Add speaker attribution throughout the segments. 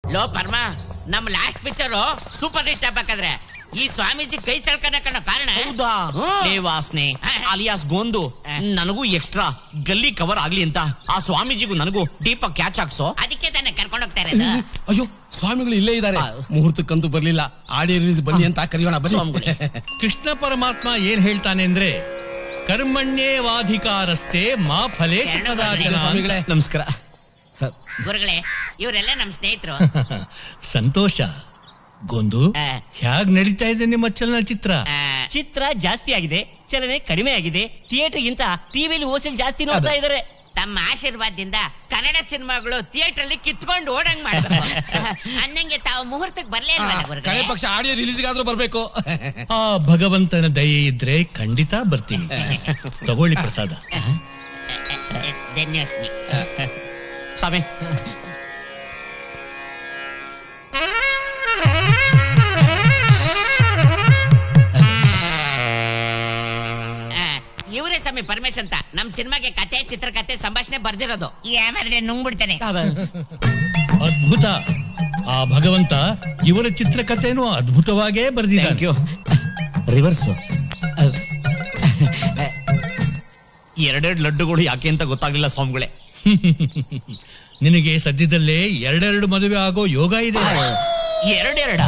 Speaker 1: Low ಪರ್ಮ ನಮ್ last picture super hit ಆಗ್ಬೇಕಾದ್ರೆ ಈ ಸ್ವಾಮೀಜಿ ಕೈ ಚಳ್ಕನ ಕಣ ಕಾರಣ
Speaker 2: ಹೌದಾ
Speaker 1: ಹ್ಮ್.
Speaker 2: ಲೇ ವಾಸನೆ
Speaker 1: ಹಾ.
Speaker 2: ಅಲಿಯಾಸ್ ಗೋಂದು
Speaker 1: ಹಾ.
Speaker 2: ನನಗೂ ಎಕ್ಸ್ಟ್ರಾ ಗಲ್ಲಿ ಕವರ್ ಆಗ್ಲಿ ಅಂತ ಆ ಸ್ವಾಮೀಜಿಗೂ ನನಗೂ ದೀಪ ಕ್ಯಾಚ್ ಹಾಕ್ಸೋ
Speaker 1: ಅದಕ್ಕೆ ತಾನೆ ಕರ್ಕೊಂಡು ಹೋಗ್ತಾ ಇರೋದು
Speaker 3: ಅಯ್ಯೋ ಸ್ವಾಮಿಗಳು ಇಲ್ಲೇ ಇದ್ದಾರೆ
Speaker 2: ಆ.
Speaker 3: ಮುಹೂರ್ತಕ್ಕಂತೂ ಬರ್ಲಿಲ್ಲ ಆಡಿಯೋ ರಿಲೀಸ್ ಬನ್ನಿ ಅಂತ ಕರೆಯೋಣ ಬನ್ನಿ
Speaker 2: ಸ್ವಾಮಿಗಳೇ.
Speaker 4: ಕೃಷ್ಣ ಪರಮಾತ್ಮ ಏನ್ ಹೇಳ್ತಾನೆ ಅಂದ್ರೆ ಕರ್ಮಣ್ಯೇವಾಧಿಕಾರಸ್ಥೆ ಮಾ ಫಲೇ
Speaker 1: ಎರಡು
Speaker 4: ಸುಖದಾಚನ ಅಂತ.
Speaker 3: ಸ್ವಾಮಿಗಳೇ
Speaker 2: ನಮಸ್ಕಾರ
Speaker 1: ಗುರುಗಳೇ ಇವರೆಲ್ಲ ನಮ್ ಸ್ನೇಹಿತರು
Speaker 4: ಸಂತೋಷ ಗೊಂದು
Speaker 1: ಆ.
Speaker 4: ಹ್ಯಾಗ್ ನಡೀತಾ ಇದೆ ನಿಮ್ಮ ಚಲನಚಿತ್ರ
Speaker 1: ಆ,
Speaker 5: ಚಿತ್ರ ಜಾಸ್ತಿ ಆಗಿದೆ ಚಲನೆ ಕಡಿಮೆ ಆಗಿದೆ ಥಿಯೇಟರ್ ಗಿಂತ ಟಿವಿಲಿ ಓಸಲ್ ಜಾಸ್ತಿ ನೋಡ್ತಾ ಇದಾರೆ
Speaker 1: ತಮ್ಮ ಆಶೀರ್ವಾದದಿಂದ ಕನ್ನಡ ಸಿನಿಮಾಗಳು ಥಿಯೇಟರ್ ಅಲ್ಲಿ ಕಿತ್ಕೊಂಡು ಓಡಂಗ್ ಮಾಡ್ಬೇಕು ಅನ್ನಂಗೆ ತಾವು ಮುಹೂರ್ತಕ್ಕೆ ಬರ್ಲೇ
Speaker 3: ಆ,
Speaker 1: ಇಲ್ವಲ್ಲ
Speaker 3: ಕಡೆ
Speaker 1: ಗುರುಗಳೇ
Speaker 3: ಪಕ್ಷ ಆಡಿಯೋ ರಿಲೀಸ್ಗಾದ್ರೂ ಬರ್ಬೇಕು
Speaker 4: ಆ ಭಗವಂತನ ದಯೆ ಇದ್ರೆ ಖಂಡಿತ ಬರ್ತೀನಿ ತಗೊಳ್ಳಿ ಪ್ರಸಾದ
Speaker 1: ಧನ್ಯವಾದ
Speaker 2: ಸ್ವಾಮಿ
Speaker 1: ಇವರೇ ಸ್ವಾಮಿ ಪರಮೇಶ್ ಅಂತ ನಮ್ ಸಿನಿಮಾಗೆ ಕತೆ ಚಿತ್ರಕತೆ ಸಂಭಾಷಣೆ ಬರ್ದಿರೋದು ಯಾವ್ದಾದ್ರೆ ನುಂಗ್ಬಿಡ್ತಾನೆ
Speaker 4: ಅದ್ಭುತ ಆ ಭಗವಂತ ಇವರ ಚಿತ್ರಕಥೆನೂ ಅದ್ಭುತವಾಗೇ
Speaker 2: ಥ್ಯಾಂಕ್
Speaker 4: ಬರೆದಿದ್ದಾನೆ
Speaker 2: ಯು ರಿವರ್ಸ್ ಎರಡೆರಡು ಲಡ್ಡುಗಳು ಯಾಕೆ ಅಂತ ಗೊತ್ತಾಗ್ಲಿಲ್ಲ ಸ್ವಾಮಿಗಳೇ
Speaker 4: ನಿನಗೆ ಸದ್ಯದಲ್ಲೇ ಎರಡೆರಡು ಮದುವೆ ಆಗೋ ಯೋಗ ಇದೆ
Speaker 2: ಎರಡೆರಡ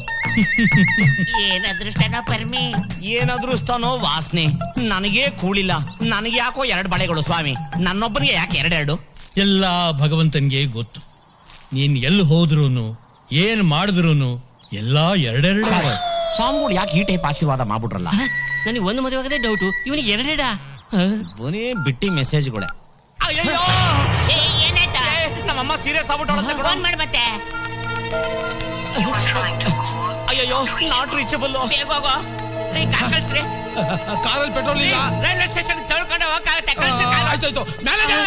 Speaker 1: ಏನ್ ಅದೃಷ್ಟನೋ ಪರ್ಮಿ
Speaker 2: ಏನಾದ್ರೂ ಇಷ್ಟನೋ ವಾಸನೆ ನನಗೇ ಕೂಳಿಲ್ಲ ನನಗೆ ಯಾಕೋ ಎರಡು ಬಳೆಗಳು ಸ್ವಾಮಿ ನನ್ನೊಬ್ಬನಿಗೆ ಯಾಕೆ ಎರಡೆರಡು
Speaker 4: ಎಲ್ಲ ಭಗವಂತನ್ಗೆ ಗೊತ್ತು ನೀನ್ ಎಲ್ಲಿ ಹೋದ್ರೂನು ಏನ್ ಮಾಡಿದ್ರೂನು ಎಲ್ಲಾ ಎರಡೆರಡು
Speaker 2: ಸ್ವಾಮಿಗಳು ಯಾಕೆ ಈ ಟೈಪ್ ಆಶೀರ್ವಾದ ಮಾಡ್ಬಿಟ್ರಲ್ಲ
Speaker 5: ನನಗೆ ಒಂದು ಮದುವೆ ಆಗದೆ ಡೌಟು ಇವನಿಗೆ ಎರಡೆರಡ
Speaker 2: ಬರೀ ಬಿಟ್ಟಿ ಮೆಸೇಜ್ಗಳೇ ಅಯ್ಯಯ್ಯೋ
Speaker 1: ಏ, ಏನಾಯ್ತಾ
Speaker 2: ಏ, ನಮ್ಮಮ್ಮ ಸೀರಿಯಸ್ ಆಗ್ಬಿಟ್ಟವಳಂತೆ ಕಣೋ.
Speaker 1: ಫೋನ್ ಮಾಡ್ ಮತ್ತೆ
Speaker 2: ಅಯ್ಯಯ್ಯೋ ನಾಟ್ ರೀಚಬಲ್
Speaker 1: ಬೇಗ ಹೋಗೋ ರೀ ಕಾರ್ ಕಳ್ಸ್ರಿ
Speaker 3: ಕಾರಲ್ಲಿ ಪೆಟ್ರೋಲ್ ಇಲ್ಲ
Speaker 1: ರೈಲ್ವೆ ಸ್ಟೇಷನ್ ತಳ್ಕೊಂಡು ಹೋಗಕ್ಕಾಗತ್ತೆ
Speaker 3: ಆ,
Speaker 1: ಕಳ್ಸಿ ಕಾರು.
Speaker 3: ಆಯ್ತಾಯ್ತು ಮ್ಯಾನೇಜರ್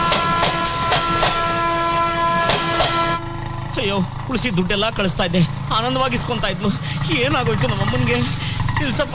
Speaker 2: ಅಯ್ಯೋ ಉಳಿಸಿ ದುಡ್ಡೆಲ್ಲ ಕಳಿಸ್ತಾ ಇದ್ದೆ ಆನಂದವಾಗಿ ಇಸ್ಕೊಂತಾ ಇದ್ಲು ಏನಾಗೋಯ್ತು ನಮ್ಮಮ್ಮನ್ಗೆ ಇಲ್ಸಪ್ಪ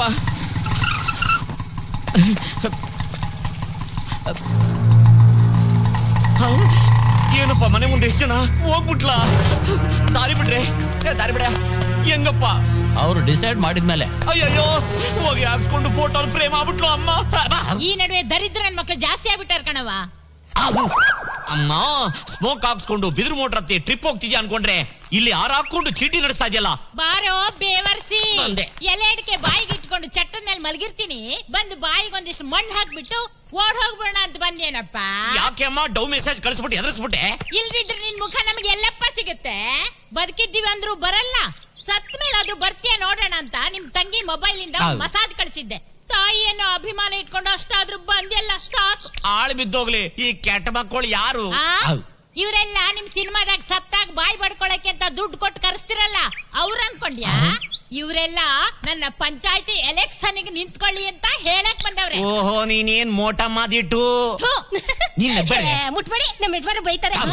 Speaker 2: ಹ? ಏನಪ್ಪ ಮನೆ ಮುಂದೆ ಎಷ್ಟು ಜನ ಹೋಗ್ಬಿಟ್ಲಾ ದಾರಿ ಬಿಡ್ರೆ ಏ, ದಾರಿ ಬಿಡ ಹೆಂಗಪ್ಪ
Speaker 5: ಅವರು ಡಿಸೈಡ್ ಮಾಡಿದ್ಮೇಲೆ
Speaker 2: ಅಯ್ಯಯ್ಯೋ ಹೋಗಿ ಹಾಕ್ಸ್ಕೊಂಡು ಫೋಟೋ ಫ್ರೇಮ್ ಆಗ್ಬಿಟ್ಲು ಅಮ್ಮ ಬಾ.
Speaker 6: ಈ ನಡುವೆ ದರಿದ್ರ ನನ್ ಮಕ್ಳು ಜಾಸ್ತಿ ಆಗ್ಬಿಟ್ಟಾರ ಕಣವ
Speaker 2: ಅಮ್ಮ ಸ್ಮೋಕ್ ಹಾಕ್ಸ್ಕೊಂಡು ಬಿದಿರು ಮೋಟ್ರ್ ಹತ್ತಿ ಟ್ರಿಪ್ ಹೋಗ್ತಿದ್ಯಾ ಅನ್ಕೊಂಡ್ರೆ ಇಲ್ಲಿ ಆರ್ ಹಾಕೊಂಡು ಚೀಟಿ ನಡೆಸ್ತಾ ಇದೆಯಲ್ಲ
Speaker 6: ಬಾರೋ ಬೇವರ್ಸಿ
Speaker 2: ಬಂದೆ.
Speaker 6: ಎಲೆ ಅಡಿಕೆ ಬಾಯಿಗೆ ಇಟ್ಕೊಂಡು ಚಟ್ಟದ ಮೇಲೆ ಮಲಗಿರ್ತೀನಿ ಬಂದು ಬಾಯಿಗೆ ಒಂದಿಷ್ಟು ಮಣ್ಣು ಹಾಕ್ಬಿಟ್ಟು ಓಡ್ ಹೋಗ್ಬಿಡೋಣ ಅಂತ ಬಂದೇನಪ್ಪ
Speaker 2: ಯಾಕೆ ಅಮ್ಮ ಡೌ ಮೆಸೇಜ್ ಕಳಿಸ್ಬಿಟ್ಟು ಎದುರಿಸ್ಬಿಟ್ಟೆ
Speaker 6: ಇಲ್ದಿದ್ರೆ ನಿನ್ ಮುಖ ನಮ್ಗೆ ಎಲ್ಲಪ್ಪ ಸಿಗುತ್ತೆ ಬದುಕಿದ್ದೀವಿ ಅಂದ್ರೂ ಬರಲ್ಲ ಸತ್ ಮೇಲಾದ್ರೂ ಬರ್ತೀಯ ನೋಡೋಣ ಅಂತ ನಿಮ್ ತಂಗಿ ಮೊಬೈಲ್ ಇಂದ
Speaker 2: ಹೌದು.
Speaker 6: ಮಸಾಜ್ ಕಳ್ಸಿದ್ದೆ ತಾಯಿಯನ್ನು ಅಭಿಮಾನ ಇಟ್ಕೊಂಡು ಅಷ್ಟಾದ್ರೂ ಬಂದೆಲ್ಲ ಸಾಕು
Speaker 2: ಆಳ್ ಬಿದ್ದೋಗ್ಲಿ ಈ ಕೆಟ್ಟ ಮಕ್ಕಳು ಯಾರು
Speaker 6: ಆ?
Speaker 2: ಹೌದು.
Speaker 6: ಇವರೆಲ್ಲ ನಿಮ್ ಸಿನಿಮಾದಾಗ ಸತ್ತಾಗ ಬಾಯಿ ಬಡ್ಕೊಳಕ್ಕೆ ಅಂತ ದುಡ್ಡು ಕೊಟ್ಟು ಕರೆಸ್ತಿರಲ್ಲ ಅವ್ರ ಅನ್ಕೊಂಡ್ಯಾ ಇವರೆಲ್ಲ ನನ್ನ ಪಂಚಾಯತಿ ಎಲೆಕ್ಷನ್ ನಿಂತ್ಕೊಳ್ಳಿ ಅಂತ ಹೇಳಕ್ ಬಂದವ್ರೆ
Speaker 2: ಓಹೋ ನೀನೇನ್ ಮೋಟ ಮಾದಿಟ್ಟು
Speaker 6: ಥು.
Speaker 2: ನೀನ್ ನೆಬ್ಬೆ.
Speaker 6: ಏ, ಮುಟ್ಬೇಡಿ ನಮ್ಮ ಯಜಮಾನ ಬೈತಾರೆ